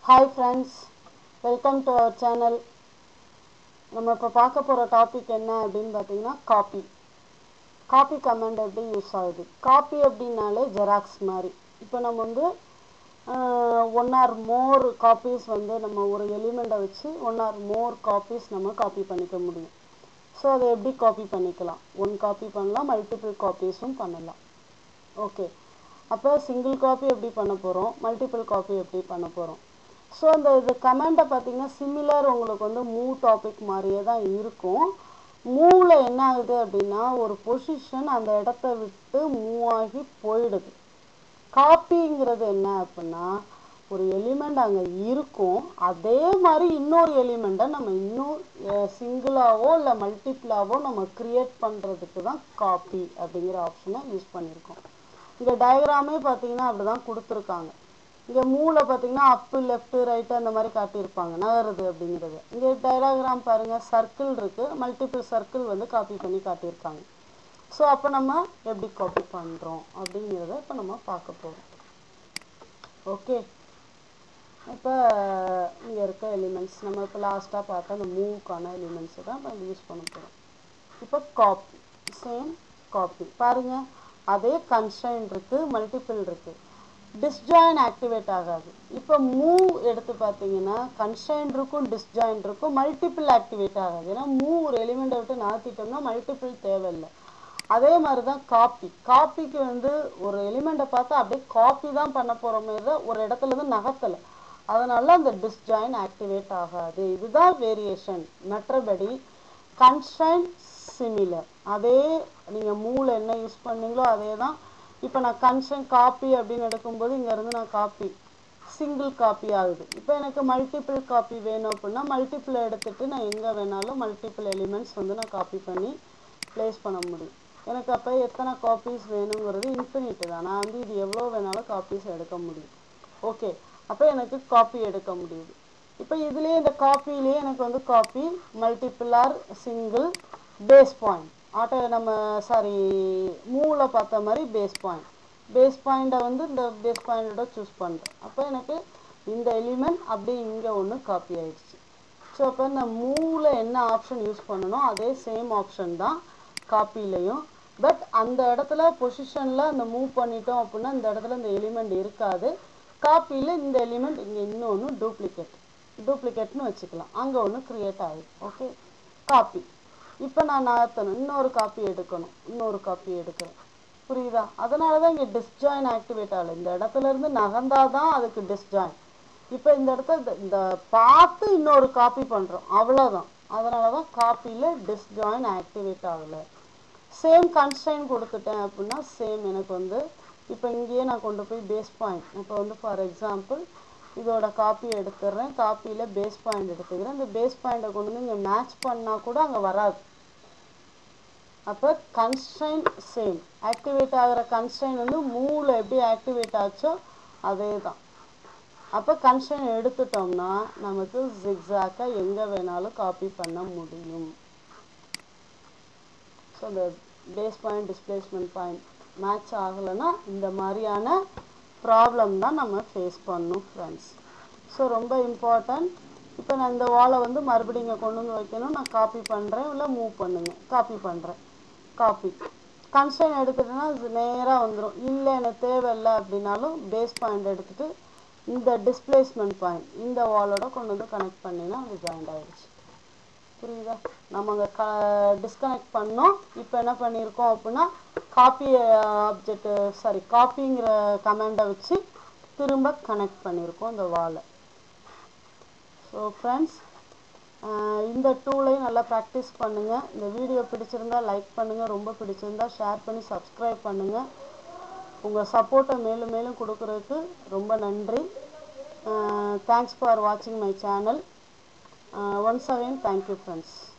hi friends welcome to our channel நம்ம இப்போ பார்க்க போகிற டாபிக் என்ன அப்படின்னு பார்த்தீங்கன்னா காப்பி காப்பி கமெண்ட் எப்படி யூஸ் ஆகுது காப்பி அப்படின்னாலே ஜெராக்ஸ் மாதிரி இப்போ நம்ம வந்து ஒன் ஆர் மோர் காப்பீஸ் வந்து நம்ம ஒரு எலிமெண்ட்டை வச்சு ஒன் ஆர் மோர் காப்பீஸ் நம்ம காப்பி பண்ணிக்க முடியும் ஸோ அதை எப்படி காப்பி பண்ணிக்கலாம் ஒன் காப்பி பண்ணலாம் மல்டிபிள் காப்பீஸும் பண்ணலாம் ஓகே அப்போ சிங்கிள் காப்பி எப்படி பண்ண போகிறோம் மல்டிபிள் காப்பி எப்படி பண்ண போகிறோம் ஸோ அந்த இது கமெண்டை பார்த்தீங்கன்னா சிமிலர் உங்களுக்கு வந்து மூவ் டாபிக் மாதிரியே தான் இருக்கும் மூவில் என்ன ஆகுது அப்படின்னா ஒரு பொசிஷன் அந்த இடத்த விட்டு மூவ் ஆகி போயிடுது காப்பிங்கிறது என்ன அப்படின்னா ஒரு எலிமெண்ட் அங்கே இருக்கும் அதே மாதிரி இன்னொரு எலிமெண்ட்டை நம்ம இன்னும் சிங்கிளாவோ இல்லை மல்டிப்ளாவோ நம்ம க்ரியேட் பண்ணுறதுக்கு தான் காப்பி அப்படிங்கிற ஆப்ஷனை யூஸ் பண்ணியிருக்கோம் இங்கே டயக்ராமே பார்த்தீங்கன்னா அப்படி தான் கொடுத்துருக்காங்க இங்கே மூளை பார்த்தீங்கன்னா அப்பு லெஃப்ட்டு ரைட்டு அந்த மாதிரி காட்டியிருப்பாங்க நகருது அப்படிங்கிறது இங்கே டயக்ராம் பாருங்கள் சர்க்கிள் இருக்குது மல்டிபிள் சர்க்கிள் வந்து காப்பி பண்ணி காட்டியிருக்காங்க ஸோ அப்போ நம்ம எப்படி காப்பி பண்ணுறோம் அப்படிங்கிறத இப்போ நம்ம பார்க்க போகிறோம் ஓகே இப்போ இங்கே இருக்க எலிமெண்ட்ஸ் நம்ம இப்போ லாஸ்ட்டாக பார்த்த அந்த மூவ்க்கான எலிமெண்ட்ஸை தான் நம்ம யூஸ் பண்ண போகிறோம் இப்போ காப்பி சேம் காப்பி பாருங்கள் அதே கன்ஸ்டைன் இருக்குது மல்டிபிள் இருக்குது டிஸ்ஜாயின் ஆக்டிவேட் ஆகாது இப்போ மூவ் எடுத்து பார்த்தீங்கன்னா கன்ஸ்டைன் இருக்கும் டிஸ்ஜாயின் இருக்கும் மல்டிபிள் ஆக்டிவேட் ஆகாது ஏன்னா மூவ் ஒரு எலிமெண்ட்டை விட்டு நகர்த்திட்டோம்னா மல்டிபிள் தேவையில்லை அதே மாதிரி தான் காப்பி காப்பிக்கு வந்து ஒரு எலிமெண்ட்டை பார்த்தா அப்படியே காப்பி தான் பண்ண போகிற மாதிரி தான் ஒரு இடத்துல இருந்து நகர்த்தலை அதனால அந்த டிஸ்ஜாயின் ஆக்டிவேட் ஆகாது இதுதான் வேரியேஷன் மற்றபடி கன்ஸ்டைன் சிமிலர் அதே நீங்கள் மூளை என்ன யூஸ் பண்ணீங்களோ அதே தான் இப்போ நான் கன்ஸ்டன் காப்பி அப்படின்னு எடுக்கும்போது இங்கேருந்து நான் காப்பி சிங்கிள் காப்பி ஆகுது இப்போ எனக்கு மல்டிபிள் காப்பி வேணும் அப்படின்னா மல்டிபிள் எடுத்துகிட்டு நான் எங்கே வேணாலும் மல்டிபிள் எலிமெண்ட்ஸ் வந்து நான் காப்பி பண்ணி ப்ளேஸ் பண்ண முடியும் எனக்கு அப்போ எத்தனை காப்பீஸ் வேணுங்கிறது இன்ஃபினிட்டு தான் நான் வந்து இது எவ்வளோ வேணாலும் காப்பீஸ் எடுக்க முடியும் ஓகே அப்போ எனக்கு காப்பி எடுக்க முடியுது இப்போ இதுலேயே இந்த காப்பிலேயே எனக்கு வந்து copy multiple or single base point auto நம்ம சாரி மூவில் பார்த்த மாதிரி பேஸ் பாயிண்ட் பேஸ் பாயிண்ட்டை வந்து இந்த பேஸ் பாயிண்டோட சூஸ் பண்ணுறேன் அப்போ எனக்கு இந்த எலிமெண்ட் அப்படியே இங்கே ஒன்று காப்பி ஆயிடுச்சு ஸோ அப்போ இந்த மூவில் என்ன ஆப்ஷன் யூஸ் பண்ணணும் அதே சேம் ஆப்ஷன் தான் காப்பிலையும் பட் அந்த இடத்துல பொசிஷனில் அந்த மூவ் பண்ணிட்டோம் அப்படின்னா இந்த இடத்துல இந்த எலிமெண்ட் இருக்காது காப்பியில் இந்த எலிமெண்ட் இங்கே இன்னொன்று டூப்ளிகேட் டூப்ளிகேட்னு வச்சுக்கலாம் அங்கே ஒன்று க்ரியேட் ஆகுது ஓகே காப்பி இப்போ நான் நகர்த்தணும் இன்னொரு காப்பி எடுக்கணும் இன்னொரு காப்பி எடுக்கிறேன் புரியுதா அதனால தான் இங்கே டிஸ்ஜாயின் ஆக்டிவேட் ஆகலை இந்த இடத்துல இருந்து நகர்ந்தால் தான் அதுக்கு டிஸ்ஜாயின் இப்போ இந்த இடத்த இந்த பார்த்து இன்னொரு காப்பி பண்ணுறோம் அவ்வளோதான் அதனால தான் காப்பியில் டிஸ்ஜாயின் ஆக்டிவேட் ஆகலை சேம் கன்ஸ்டைன் கொடுத்துட்டேன் அப்படின்னா சேம் எனக்கு வந்து இப்போ இங்கேயே நான் கொண்டு போய் பேஸ் பாயிண்ட் இப்போ வந்து ஃபார் எக்ஸாம்பிள் இதோட காப்பி எடுத்துடுறேன் காப்பியில் பேஸ் பாயிண்ட் எடுத்துக்கிறேன் இந்த பேஸ் பாயிண்ட்டை கொண்டு வந்து இங்கே மேட்ச் பண்ணால் கூட அங்கே வராது அப்போ கன்ஸ்டைன் சேம் ஆக்டிவேட் ஆகிற கன்ஸ்டைன் வந்து மூவில் எப்படி ஆக்டிவேட் ஆச்சோ அதே தான் அப்போ கன்ஸ்டைன் எடுத்துட்டோம்னா நமக்கு ஜிக்ஸாக்காக எங்கே வேணாலும் காப்பி பண்ண முடியும் ஸோ இந்த base point displacement point match ஆகலைன்னா இந்த மாதிரியான ப்ராப்ளம் தான் நம்ம ஃபேஸ் பண்ணணும் ஃப்ரெண்ட்ஸ் ஸோ ரொம்ப இம்பார்ட்டன்ட் இப்போ நான் இந்த வாலை வந்து மறுபடியும் இங்கே கொண்டு வந்து வைக்கணும் நான் காப்பி பண்ணுறேன் இல்லை மூவ் பண்ணுங்க காப்பி பண்ணுறேன் காப்பி கன்ஸ்டன் எடுத்துட்டேன்னா அது நேராக வந்துடும் இல்லை எனக்கு தேவையில்லை அப்படின்னாலும் பேஸ் பாயிண்ட் எடுத்துகிட்டு இந்த டிஸ்பிளேஸ்மெண்ட் பாயிண்ட் இந்த வாலோட கொண்டு வந்து கனெக்ட் பண்ணினா அது ஜாயிண்ட் ஆகிடுச்சு புரியுதா நம்ம அங்கே க டிஸ்கனெக்ட் பண்ணோம் இப்போ என்ன பண்ணியிருக்கோம் அப்படின்னா காப்பி ஆப்ஜெக்ட் சாரி காப்பிங்கிற கமெண்டை வச்சு திரும்ப கனெக்ட் பண்ணியிருக்கோம் இந்த வாலை ஸோ ஃப்ரெண்ட்ஸ் இந்த டூலையும் நல்லா ப்ராக்டிஸ் பண்ணுங்கள் இந்த வீடியோ பிடிச்சிருந்தா லைக் பண்ணுங்கள் ரொம்ப பிடிச்சிருந்தா ஷேர் பண்ணி சப்ஸ்கிரைப் பண்ணுங்கள் உங்கள் சப்போர்ட்டை மேலும் மேலும் கொடுக்குறதுக்கு ரொம்ப நன்றி தேங்க்ஸ் ஃபார் வாட்சிங் my channel once again thank you friends